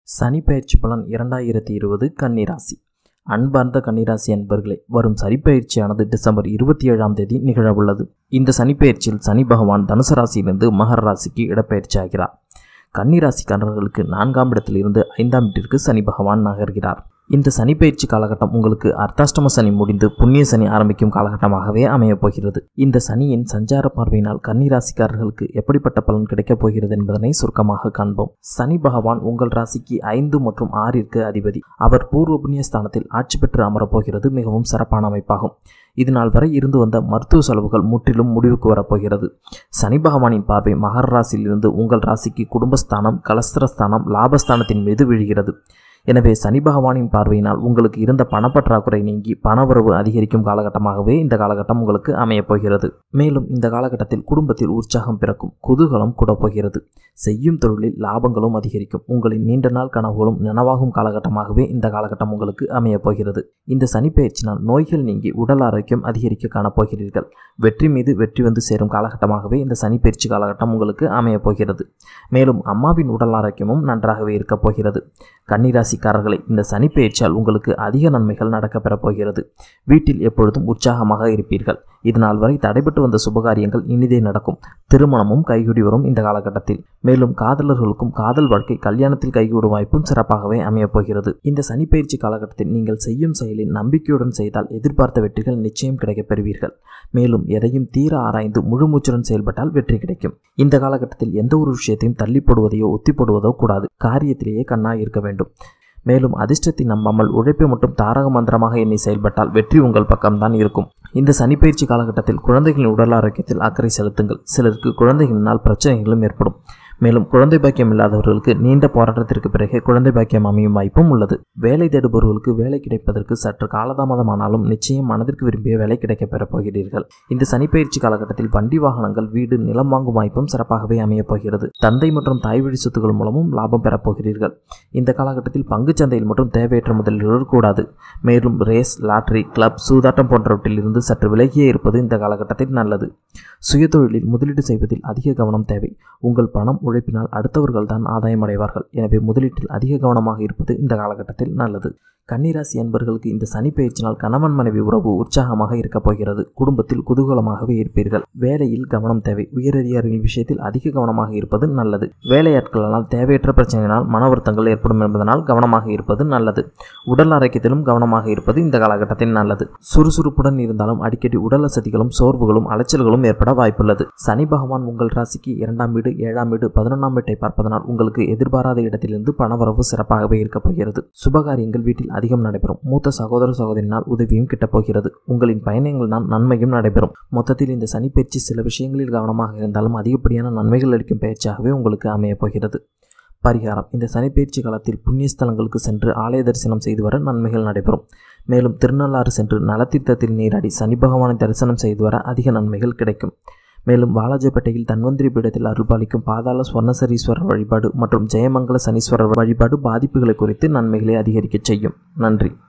சனி பயிற்சி பலன் இரண்டாயிரத்தி இருபது கன்னிராசி அன்பார்ந்த கன்னிராசி அன்பர்களே வரும் சனிப்பெயர்ச்சியானது டிசம்பர் இருபத்தி ஏழாம் தேதி நிகழவுள்ளது இந்த சனிப்பெயர்ச்சியில் சனி பகவான் தனுசு ராசியிலிருந்து மகர ராசிக்கு இடப்பெயர்ச்சி ஆகிறார் கன்னிராசிக்காரர்களுக்கு நான்காம் இடத்திலிருந்து ஐந்தாம் வீட்டிற்கு சனி பகவான் நகர்கிறார் இந்த சனிப்பெயர்ச்சி காலகட்டம் உங்களுக்கு அர்த்தாஷ்டம சனி முடிந்து புண்ணிய சனி ஆரம்பிக்கும் காலகட்டமாகவே அமையப் போகிறது இந்த சனியின் சஞ்சார பார்வையினால் கன்னிராசிக்காரர்களுக்கு எப்படிப்பட்ட பலன் கிடைக்கப் போகிறது என்பதனை சுருக்கமாக காண்போம் சனி பகவான் உங்கள் ராசிக்கு ஐந்து மற்றும் ஆறிற்கு அதிபதி அவர் பூர்வ புண்ணிய ஸ்தானத்தில் ஆட்சி பெற்று அமரப்போகிறது மிகவும் சிறப்பான அமைப்பாகும் இது நாள் வரை இருந்து வந்த மருத்துவ செலவுகள் முற்றிலும் முடிவுக்கு வரப்போகிறது சனி பகவானின் பார்வை மகர ராசியிலிருந்து உங்கள் ராசிக்கு குடும்பஸ்தானம் கலஸ்திரஸ்தானம் லாபஸ்தானத்தின் மீது விழுகிறது எனவே சனி பகவானின் பார்வையினால் உங்களுக்கு இருந்த பணப்பற்றாக்குறை நீங்கி பணவரவு அதிகரிக்கும் காலகட்டமாகவே இந்த காலகட்டம் உங்களுக்கு அமையப் போகிறது மேலும் இந்த காலகட்டத்தில் குடும்பத்தில் உற்சாகம் பிறக்கும் குதூகலம் கூட போகிறது செய்யும் தொழிலில் லாபங்களும் அதிகரிக்கும் உங்களின் நீண்ட நாள் கனவுகளும் நனவாகும் காலகட்டமாகவே இந்த காலகட்டம் உங்களுக்கு அமையப் போகிறது இந்த சனிப்பெயர்ச்சினால் நோய்கள் நீங்கி உடல் ஆரோக்கியம் அதிகரிக்க காணப்போகிறீர்கள் வெற்றி மீது வெற்றி வந்து சேரும் காலகட்டமாகவே இந்த சனிப்பெயர்ச்சி காலகட்டம் உங்களுக்கு அமையப் போகிறது மேலும் அம்மாவின் உடல் ஆரோக்கியமும் நன்றாகவே இருக்கப் போகிறது கன்னிராசிக்காரர்களை இந்த சனிப்பெயர்ச்சியால் உங்களுக்கு அதிக நன்மைகள் நடக்கப் பெறப்போகிறது வீட்டில் எப்பொழுதும் உற்சாகமாக இருப்பீர்கள் இது நாள் வரை தடைபட்டு வந்த சுபகாரியங்கள் இனிதே நடக்கும் திருமணமும் கைகூடி வரும் இந்த காலகட்டத்தில் மேலும் காதலர்களுக்கும் காதல் வாழ்க்கை கல்யாணத்தில் கைகூடும் வாய்ப்பும் சிறப்பாகவே அமையப் போகிறது இந்த சனிப்பெயர்ச்சி காலகட்டத்தில் நீங்கள் செய்யும் செயலில் நம்பிக்கையுடன் செய்தால் எதிர்பார்த்த வெற்றிகள் நிச்சயம் கிடைக்கப் பெறுவீர்கள் மேலும் எதையும் தீர ஆராய்ந்து முழுமூச்சுடன் செயல்பட்டால் வெற்றி கிடைக்கும் இந்த காலகட்டத்தில் எந்த ஒரு விஷயத்தையும் தள்ளி போடுவதையோ ஒத்தி போடுவதோ கூடாது காரியத்திலேயே கண்ணாய் இருக்க வேண்டும் மேலும் அதிர்ஷ்டத்தை நம்பாமல் உழைப்பை மட்டும் தாரக மந்திரமாக எண்ணி செயல்பட்டால் வெற்றி உங்கள் பக்கம்தான் இருக்கும் இந்த சனிப்பயிற்சி காலகட்டத்தில் குழந்தைகளின் உடல் ஆரோக்கியத்தில் அக்கறை செலுத்துங்கள் சிலருக்கு குழந்தைகளினால் பிரச்சனைகளும் ஏற்படும் மேலும் குழந்தை பாக்கியம் இல்லாதவர்களுக்கு நீண்ட போராட்டத்திற்கு பிறகு குழந்தை பாக்கியம் அமையும் வாய்ப்பும் உள்ளது வேலை தேடுபவர்களுக்கு வேலை கிடைப்பதற்கு சற்று காலதாமதமானாலும் நிச்சயம் மனதிற்கு விரும்பிய வேலை கிடைக்கப் பெறப் போகிறீர்கள் இந்த சனிப்பயிற்சி காலகட்டத்தில் வண்டி வாகனங்கள் வீடு நிலம் வாங்கும் வாய்ப்பும் சிறப்பாகவே அமையப் போகிறது தந்தை மற்றும் தாய் வழி சொத்துக்கள் மூலமும் லாபம் பெறப் போகிறீர்கள் இந்த காலகட்டத்தில் பங்குச் சந்தையில் மட்டும் தேவையற்ற முதலீடுகள் கூடாது மேலும் ரேஸ் லாட்டரி கிளப் சூதாட்டம் போன்றவற்றில் இருந்து சற்று விலகியே இருப்பது இந்த காலகட்டத்தில் நல்லது சுயதொழிலில் முதலீடு செய்வதில் அதிக கவனம் தேவை உங்கள் பணம் உழைப்பினால் அடுத்தவர்கள் தான் ஆதாயம் அடைவார்கள் எனவே முதலீட்டில் அதிக கவனமாக இருப்பது இந்த காலகட்டத்தில் நல்லது கன்னிராசி அன்பர்களுக்கு இந்த சனி பயிற்சினால் கணவன் மனைவி உறவு உற்சாகமாக இருக்கப் போகிறது குடும்பத்தில் குதூகலமாகவே இருப்பீர்கள் வேலையில் கவனம் தேவை உயரதிகாரிகள் விஷயத்தில் அதிக கவனமாக இருப்பது நல்லது வேலையாட்களால் தேவையற்ற பிரச்சனையினால் மன வருத்தங்கள் ஏற்படும் என்பதனால் கவனமாக இருப்பது நல்லது உடல் ஆரோக்கியத்திலும் கவனமாக இருப்பது இந்த காலகட்டத்தில் நல்லது சுறுசுறுப்புடன் இருந்தாலும் அடிக்கடி உடல் அசதிகளும் சோர்வுகளும் அலைச்சல்களும் ஏற்பட வாய்ப்புள்ளது சனி பகவான் உங்கள் ராசிக்கு இரண்டாம் வீடு ஏழாம் வீடு பதினொன்றாம் வீட்டை பார்ப்பதனால் உங்களுக்கு எதிர்பாராத இடத்திலிருந்து பணவரவு சிறப்பாகவே இருக்கப் போகிறது சுபகாரியங்கள் வீட்டில் அதிகம் நடைபெறும் மூத்த சகோதர சகோதரினால் உதவியும் கிட்டப் போகிறது உங்களின் பயணங்களினால் நன்மையும் நடைபெறும் மொத்தத்தில் இந்த சனிப்பயிற்சி சில விஷயங்களில் கவனமாக இருந்தாலும் அதிகப்படியான நன்மைகள் அளிக்கும் பயிற்சியாகவே உங்களுக்கு அமையப் போகிறது பரிகாரம் இந்த சனிப்பயிற்சி காலத்தில் புண்ணிய ஸ்தலங்களுக்கு சென்று ஆலய தரிசனம் செய்து வர நன்மைகள் நடைபெறும் மேலும் திருநள்ளாறு சென்று நலத்தீர்த்தத்தில் நீராடி சனி பகவானை தரிசனம் செய்து வர அதிக நன்மைகள் கிடைக்கும் மேலும் வாலாஜப்பேட்டையில் தன்வந்திரி பீடத்தில் அருள்பாலிக்கும் பாதாள ஸ்வர்ணசரீஸ்வரர் வழிபாடு மற்றும் ஜெயமங்கல சனீஸ்வரர் வழிபாடு பாதிப்புகளை குறித்து நன்மைகளை அதிகரிக்கச் செய்யும் நன்றி